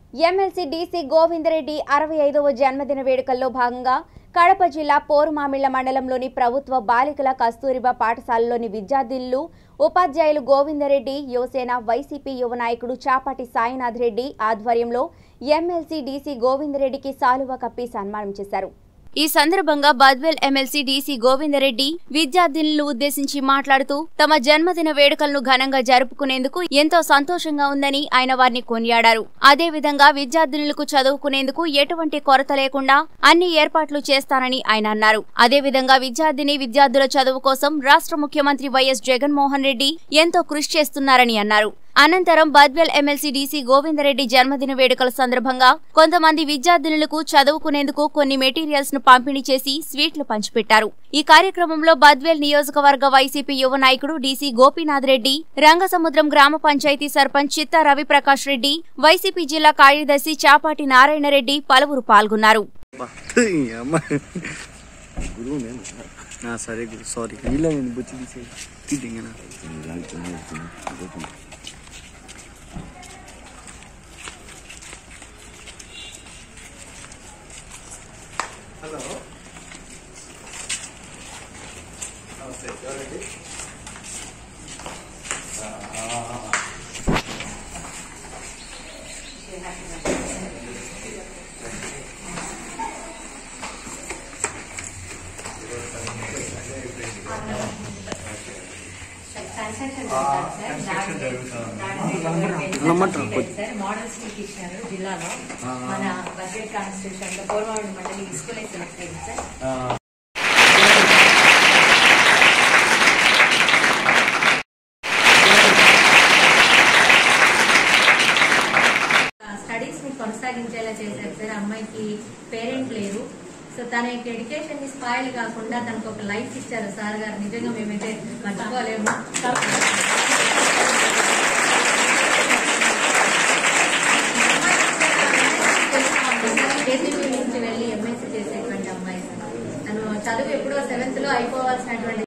MLC DC Govinda Reddy అరవై ఐదవ జన్మదిన వేడుకల్లో భాగంగా కడప జిల్లా పోరుమామిళ్ల మండలంలోని ప్రభుత్వ బాలికల కస్తూరిబా పాఠశాలలోని విద్యార్థినులు ఉపాధ్యాయులు గోవిందరెడ్డి యువసేన వైసీపీ యువ నాయకుడు చాపాటి సాయినాథ్ రెడ్డి ఆధ్వర్యంలో ఎమ్మెల్సీ డీసీ గోవిందరెడ్డికి సాలువ కప్పి సన్మానం చేశారు ఈ సందర్భంగా బద్వేల్ ఎమ్మెల్సీ డీసీ గోవిందరెడ్డి విద్యార్థినులను ఉద్దేశించి మాట్లాడుతూ తమ జన్మదిన వేడుకలను ఘనంగా జరుపుకునేందుకు ఎంతో సంతోషంగా ఉందని ఆయన వారిని కొనియాడారు అదేవిధంగా విద్యార్థినులకు చదువుకునేందుకు ఎటువంటి కొరత లేకుండా అన్ని ఏర్పాట్లు చేస్తానని ఆయన అన్నారు అదేవిధంగా విద్యార్థిని విద్యార్థుల చదువు కోసం రాష్ట్ర ముఖ్యమంత్రి వైఎస్ జగన్మోహన్ రెడ్డి ఎంతో కృషి చేస్తున్నారని అన్నారు అనంతరం బద్వేల్ ఎమ్మెల్సీ డీసీ గోవిందరెడ్డి జన్మదిన వేడుకల సందర్భంగా కొంతమంది విద్యార్థినులకు చదువుకునేందుకు కొన్ని మెటీరియల్స్ ను పంపిణీ చేసి స్వీట్లు పంచిపెట్టారు ఈ కార్యక్రమంలో బద్వేల్ నియోజకవర్గ వైసీపీ యువ నాయకుడు డీసీ గోపీనాథ్ రెడ్డి రంగసముద్రం గ్రామ పంచాయతీ సర్పంచ్ చిత్తా రవిప్రకాష్ రెడ్డి వైసీపీ జిల్లా కార్యదర్శి చాపాటి నారాయణ రెడ్డి పలువురు పాల్గొన్నారు అమ్మ గురువు నేను ఆ, సరే గురు సారీ ఇలా నేను బుచ్చి తీసే తీద్దింగనా రమ్మంటారు కొద్ది- సార్ మోడల్స్ మీకు ఇచ్చినారు జిల్లాలో మన బడ్జెట్ కాన్స్టిట్యూషన్ లో పూర్వవాడి మండలి స్కూల్ సెలెక్ట్ అయింది సార్ స్టడీస్ ని కొనసాగించేలా చేశారు సార్ అమ్మాయికి పేరెంట్ లేరు సో తన యొక్క ఎడ్యుకేషన్ ని స్పాయిల్ కాకుండా తనకు ఒక లైఫ్ ఇచ్చారు సార్ గారు నిజంగా మేమైతే మర్చిపోలేము కేసీపీ నుంచి వెళ్ళి ఎంఎస్సీ చేసేటువంటి అమ్మాయి సార్ తను చదువు ఎప్పుడో సెవెంత్ లో అయిపోవాల్సినటువంటి